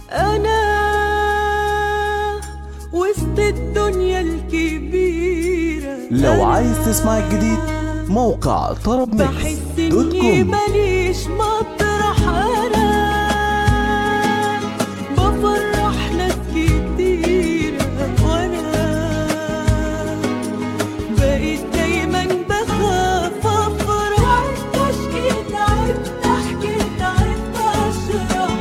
أنا وسط الدنيا الكبيرة لو عايز تسمع الجديد موقع طرب ميكس بحس دوت إني كوم ماليش مطرح أنا بفرح ناس كتيرة وأنا بقيت دايما بخاف أفرح أشكي تعبت أحكي تعبت أشرح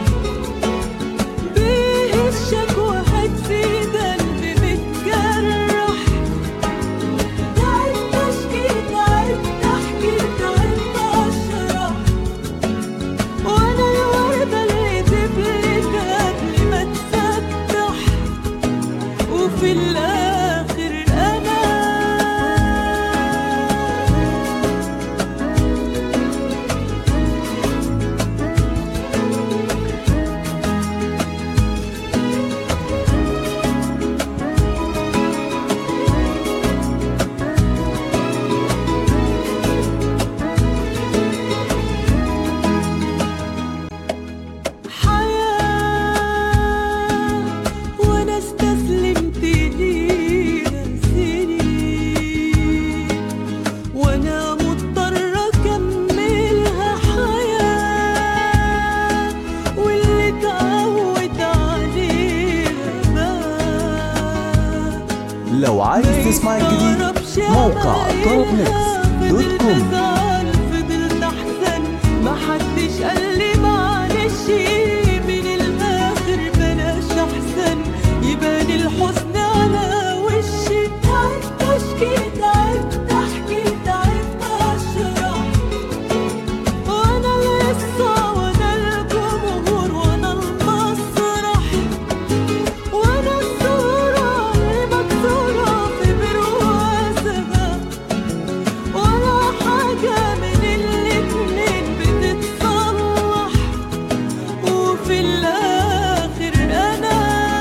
بيه الشكوى هتزيد قلبي متجرح تعبت اشكي تعبت احكي تعبت اشرح وانا الوردة اللي دبلت قبل ما تفتح وفي الاخر انا حياة وأنا استسلمت ليها سنين وأنا مضطرة أكملها حياة واللي اتعود عليها بقى لو عايز تسمع الجديد موقع طرب ميكس دوت كوم فضلت احزن محدش قال لي معلش من الاخر بلاش احسن يبان الحزن على وشي تعبت اشكي تعبت احكي تعبت اشرح وانا لسه وانا الجمهور وانا المسرح وانا الصورة اللي مكسورة في برواسها ولا حاجة من الاتنين بتتصلح وفي الآخر أنا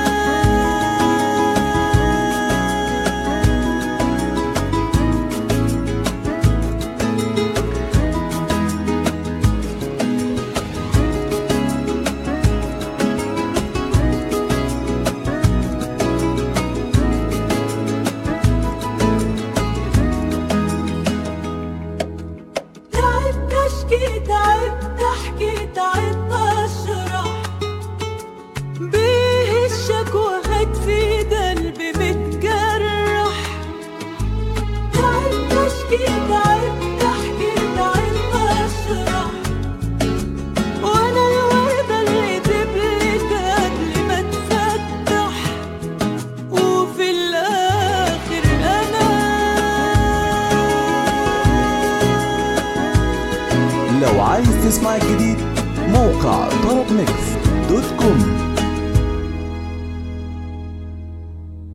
تعبت اشكي تعبت احكي تعبت اشرح بيه الشكوى هتزيد قلبي متجرح تعبت اشكي تعبت احكي تعبت اشرح وانا الوردة اللي دبلت قبل ما تفتح وفي الاخر انا لو عايز تسمع الجديد موقع طرب ميكس دوت كوم